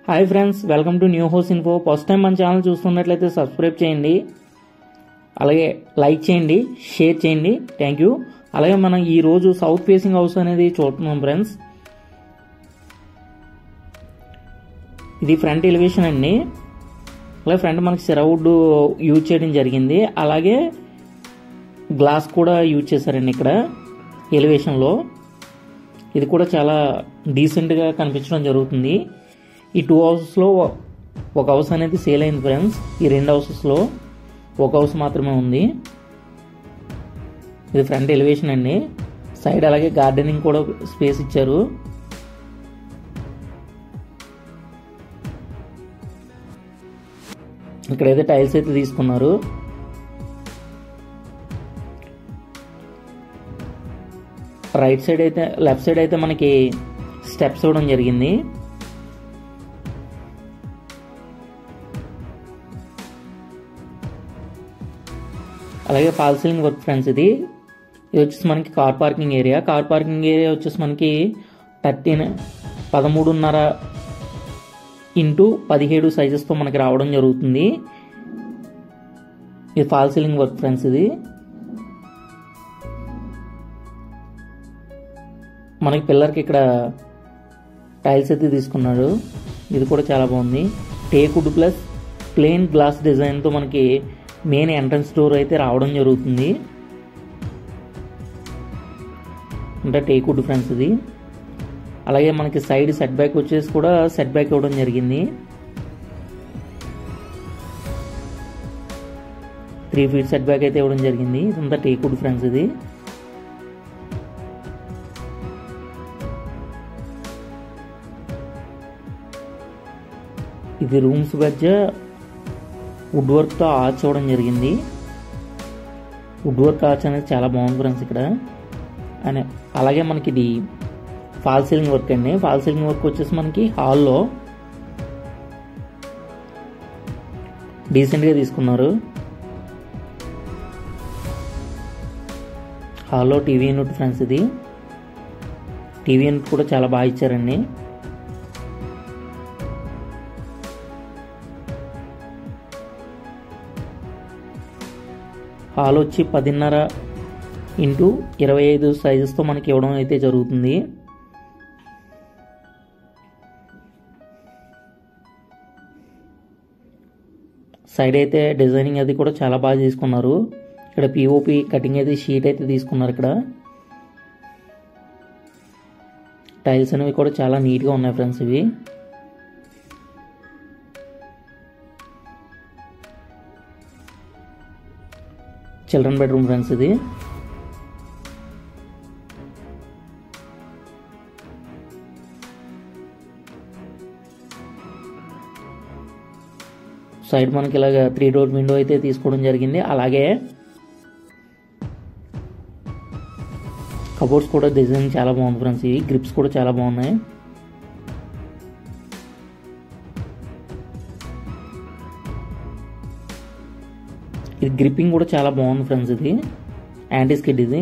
hi friends welcome to new house info first time మన channel చూస్తున్నట్లయితే subscribe చేయండి అలాగే లైక్ చేయండి షేర్ చేయండి థ్యాంక్ యూ అలాగే మనం ఈ రోజు సౌత్ ఫేసింగ్ హౌస్ అనేది చూస్తున్నాం ఫ్రెండ్స్ ఇది ఫ్రంట్ ఎలివేషన్ అండి అలాగే ఫ్రంట్ మనకి సిరవుడ్ యూజ్ చేయడం జరిగింది అలాగే గ్లాస్ కూడా యూజ్ చేశారండి ఇక్కడ ఎలివేషన్లో ఇది కూడా చాలా డీసెంట్గా కనిపించడం జరుగుతుంది ఈ టూ హౌసెస్లో ఒక హౌస్ అనేది సేల్ అయింది ఫ్రెండ్స్ ఈ రెండు హౌసెస్లో ఒక హౌస్ మాత్రమే ఉంది ఇది ఫ్రంట్ ఎలివేషన్ అండి సైడ్ అలాగే గార్డెనింగ్ కూడా స్పేస్ ఇచ్చారు ఇక్కడైతే టైల్స్ అయితే తీసుకున్నారు రైట్ సైడ్ అయితే లెఫ్ట్ సైడ్ అయితే మనకి స్టెప్స్ ఇవ్వడం జరిగింది అలాగే ఫాల్ సీలింగ్ వర్క్ ఫ్రెండ్స్ ఇది ఇది వచ్చేసి మనకి car parking area car parking area వచ్చేసి మనకి థర్టీన్ పదమూడున్నర ఇంటూ పదిహేడు సైజెస్తో మనకి రావడం జరుగుతుంది ఇది ఫాల్ సీలింగ్ వర్క్ ఫ్రెండ్స్ ఇది మనకి పిల్లర్కి ఇక్కడ టైల్స్ అయితే తీసుకున్నాడు ఇది కూడా చాలా బాగుంది టేకుడ్ ప్లస్ ప్లెయిన్ గ్లాస్ డిజైన్తో మనకి మెయిన్ ఎంట్రన్స్ డోర్ అయితే రావడం జరుగుతుంది అంటే టేకుడ్ ఫ్రెండ్స్ ఇది అలాగే మనకి సైడ్ సెట్ బ్యాక్ వచ్చేసి కూడా సెట్ బ్యాక్ ఇవ్వడం జరిగింది త్రీ ఫీట్ సెట్ బ్యాక్ అయితే ఇవ్వడం జరిగింది ఇదంతా టేకుడ్ ఫ్రెండ్స్ ఇది ఇది రూమ్స్ మధ్య వుడ్ వర్క్తో ఆర్చ్ అవ్వడం జరిగింది వుడ్ వర్క్ ఆర్చ్ అనేది చాలా బాగుంది ఫ్రెండ్స్ ఇక్కడ అని అలాగే మనకి ఇది ఫాల్ సీలింగ్ వర్క్ అండి ఫాల్ సీలింగ్ వర్క్ వచ్చేసి మనకి హాల్లో డీసెంట్గా తీసుకున్నారు హాల్లో టీవీ యూనిట్ ఫ్రెండ్స్ ఇది టీవీ యూనిట్ కూడా చాలా బాగా ఇచ్చారండి హాల్ వచ్చి పదిన్నర ఇంటూ ఇరవై ఐదు సైజెస్తో మనకి ఇవ్వడం అయితే జరుగుతుంది సైడ్ అయితే డిజైనింగ్ అది కూడా చాలా బాగా తీసుకున్నారు ఇక్కడ పిఓపి కటింగ్ అయితే షీట్ అయితే తీసుకున్నారు ఇక్కడ టైల్స్ అనేవి కూడా చాలా నీట్గా ఉన్నాయి ఫ్రెండ్స్ ఇవి చిల్డ్రన్ బెడ్రూమ్ ఫ్రెండ్స్ ఇది సైడ్ మనకి ఇలాగ త్రీ డోర్ విండో అయితే తీసుకోవడం జరిగింది అలాగే కబోర్డ్స్ కూడా డిజైన్ చాలా బాగుంది ఫ్రెండ్స్ ఇవి గ్రిప్స్ కూడా చాలా బాగున్నాయి ఇది గ్రిప్పింగ్ కూడా చాలా బాగుంది ఫ్రెండ్స్ ఇది యాంటీ స్కిడ్ ఇది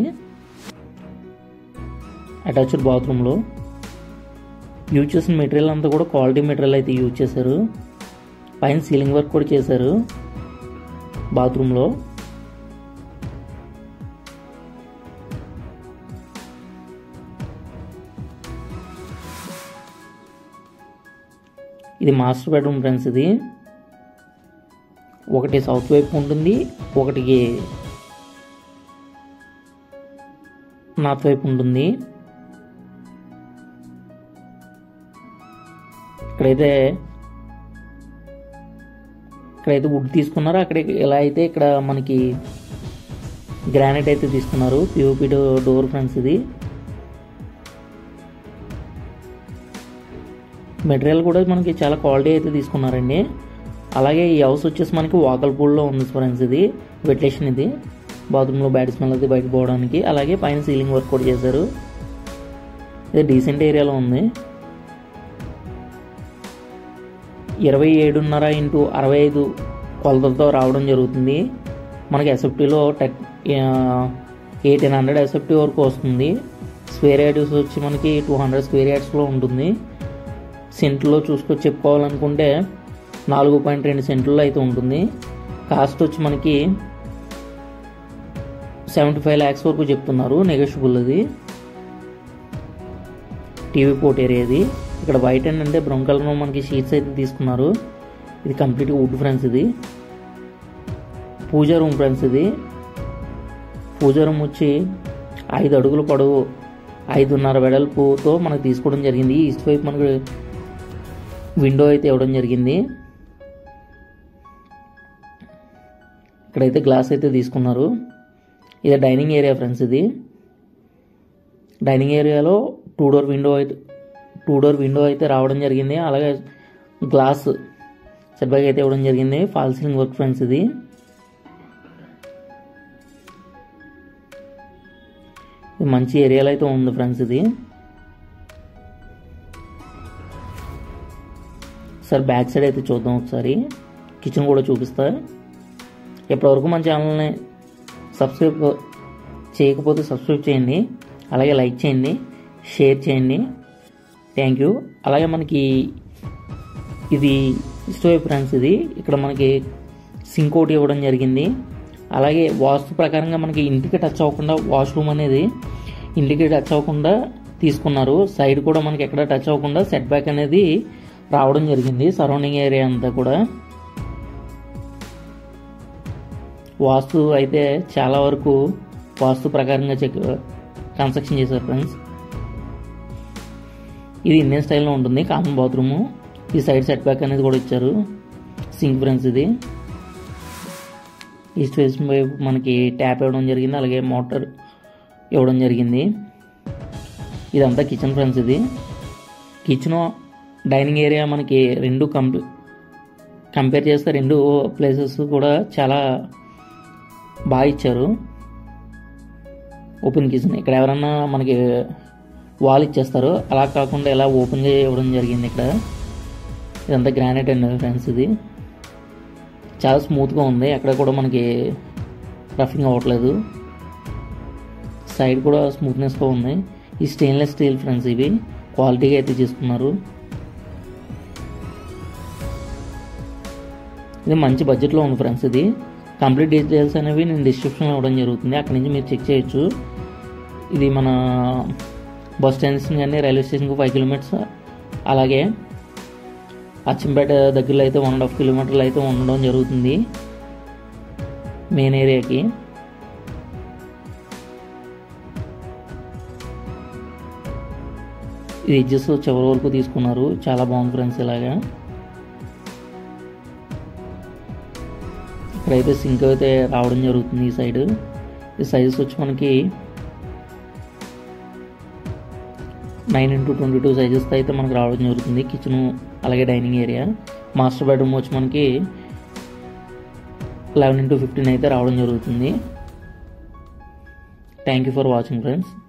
అటాచ్డ్ బాత్రూంలో యూజ్ చేసిన మెటీరియల్ అంతా కూడా క్వాలిటీ మెటీరియల్ అయితే యూజ్ చేశారు పైన సీలింగ్ వర్క్ కూడా చేశారు బాత్రూంలో ఇది మాస్టర్ బెడ్రూమ్ ఫ్రెండ్స్ ఇది ఒకటి సౌత్ వైపు ఉంటుంది ఒకటికి నార్త్ వైపు ఉంటుంది ఇక్కడైతే ఇక్కడైతే వుడ్ తీసుకున్నారు అక్కడ ఎలా అయితే ఇక్కడ మనకి గ్రానైట్ అయితే తీసుకున్నారు పిఓపి డోర్ ఫ్రెండ్స్ ఇది మెటీరియల్ కూడా మనకి చాలా క్వాలిటీ అయితే తీసుకున్నారండి అలాగే ఈ హౌస్ వచ్చేసి మనకి వాకల్ పూల్లో ఉంది ఫ్రెండ్స్ ఇది వెంటిలేషన్ ఇది బాత్రూంలో బ్యాడ్ స్మెల్ అది బయట పోవడానికి అలాగే పైన సీలింగ్ వర్క్ కూడా చేశారు ఇది డీసెంట్ ఏరియాలో ఉంది ఇరవై ఏడున్నర ఇంటూ అరవై ఐదు కొలతలతో రావడం జరుగుతుంది మనకి ఎస్ఎఫ్టీలో టెక్ ఎయిటీన్ హండ్రెడ్ ఎస్ఎఫ్టీ వరకు వస్తుంది స్క్వేర్ యార్డ్స్ వచ్చి మనకి టూ హండ్రెడ్ స్క్వేర్ యార్డ్స్లో ఉంటుంది సెంట్లో చూసుకొని చెప్పుకోవాలనుకుంటే నాలుగు పాయింట్ రెండు సెంట్లలో అయితే ఉంటుంది కాస్ట్ వచ్చి మనకి సెవెంటీ ఫైవ్ ల్యాక్స్ వరకు చెప్తున్నారు నెగోషియబుల్ అది టీవీ పోర్ట్ ఏరియా ఇది ఇక్కడ వైట్ అండ్ అంటే బ్రౌన్ కలర్లో మనకి షీట్స్ అయితే తీసుకున్నారు ఇది కంప్లీట్గా వుడ్ ఫ్రెండ్స్ ఇది పూజా రూమ్ ఫ్రెండ్స్ ఇది పూజా రూమ్ వచ్చి ఐదు అడుగుల పొడవు ఐదున్నర వెడల్పుతో మనకు తీసుకోవడం జరిగింది ఈస్ట్ వైపు మనకు విండో అయితే ఇవ్వడం జరిగింది ఇక్కడైతే గ్లాస్ అయితే తీసుకున్నారు ఇది డైనింగ్ ఏరియా ఫ్రెండ్స్ ఇది డైనింగ్ ఏరియాలో టూ డోర్ విండో అయితే టూ డోర్ విండో అయితే రావడం జరిగింది అలాగే గ్లాస్ సెట్ బ్యాక్ అయితే ఇవ్వడం జరిగింది ఫాల్ సీలింగ్ వర్క్ ఫ్రెండ్స్ ఇది ఇది మంచి ఏరియాలో అయితే ఉంది ఫ్రెండ్స్ ఇది సార్ బ్యాక్ సైడ్ అయితే చూద్దాం ఒకసారి కిచెన్ కూడా చూపిస్తా ఇప్పటివరకు మన ఛానల్ని సబ్స్క్రైబ్ చేయకపోతే సబ్స్క్రైబ్ చేయండి అలాగే లైక్ చేయండి షేర్ చేయండి థ్యాంక్ యూ అలాగే మనకి ఇది స్టోవ్ ఫ్రెండ్స్ ఇది ఇక్కడ మనకి సింక్ ఒకటి ఇవ్వడం జరిగింది అలాగే వాస్తు ప్రకారంగా మనకి ఇంటికి టచ్ అవ్వకుండా వాష్రూమ్ అనేది ఇంటికి టచ్ అవ్వకుండా తీసుకున్నారు సైడ్ కూడా మనకి ఎక్కడ టచ్ అవ్వకుండా సెట్ బ్యాక్ అనేది రావడం జరిగింది సరౌండింగ్ ఏరియా అంతా కూడా వాస్తు అయితే చాలా వరకు వాస్తు ప్రకారంగా చెక్ కన్స్ట్రక్షన్ చేశారు ఫ్రెండ్స్ ఇది ఇండియన్ స్టైల్లో ఉంటుంది కామన్ బాత్రూమ్ ఈ సైడ్ సెట్ బ్యాక్ అనేది కూడా ఇచ్చారు సింక్ ఫ్రెండ్స్ ఇది ఈస్ట్ వెస్ట్ వైపు మనకి ట్యాప్ ఇవ్వడం జరిగింది అలాగే మోటార్ ఇవ్వడం జరిగింది ఇదంతా కిచెన్ ఫ్రెండ్స్ ఇది కిచెన్ డైనింగ్ ఏరియా మనకి రెండు కంపే కంపేర్ చేస్తే రెండు ప్లేసెస్ కూడా చాలా బాగా ఇచ్చారు ఓపెన్ కిచెన్ ఇక్కడ ఎవరన్నా మనకి వాల్ ఇచ్చేస్తారు అలా కాకుండా ఇలా ఓపెన్గా ఇవ్వడం జరిగింది ఇక్కడ ఇదంతా గ్రానైట్ అండి ఫ్రెండ్స్ ఇది చాలా స్మూత్గా ఉంది ఎక్కడ కూడా మనకి రఫింగ్ అవ్వట్లేదు సైడ్ కూడా స్మూత్నెస్గా ఉంది ఈ స్టెయిన్లెస్ స్టీల్ ఫ్రెండ్స్ ఇవి క్వాలిటీగా అయితే తీసుకున్నారు ఇది మంచి బడ్జెట్లో ఉంది ఫ్రెండ్స్ ఇది కంప్లీట్ డీటెయిల్స్ అనేవి నేను డిస్క్రిప్షన్లో ఇవ్వడం జరుగుతుంది అక్కడి నుంచి మీరు చెక్ చేయొచ్చు ఇది మన బస్ స్టాండ్స్ కానీ రైల్వే స్టేషన్కి ఫైవ్ కిలోమీటర్స్ అలాగే అచ్చంపేట దగ్గరలో అయితే వన్ అండ్ హాఫ్ కిలోమీటర్లు అయితే ఉండడం జరుగుతుంది మెయిన్ ఏరియాకి ఇది ఎడ్జెస్ చివరి వరకు తీసుకున్నారు చాలా బాగుంది ఫ్రెండ్స్ ఇలాగా ఇక్కడైతే సింక్ అయితే రావడం జరుగుతుంది ఈ సైడ్ ఈ సైజెస్ వచ్చి మనకి నైన్ ఇంటూ ట్వంటీ టూ సైజెస్తో అయితే మనకు రావడం జరుగుతుంది కిచెన్ అలాగే డైనింగ్ ఏరియా మాస్టర్ బెడ్రూమ్ వచ్చి మనకి లెవెన్ ఇంటూ ఫిఫ్టీన్ అయితే రావడం జరుగుతుంది thank you for watching friends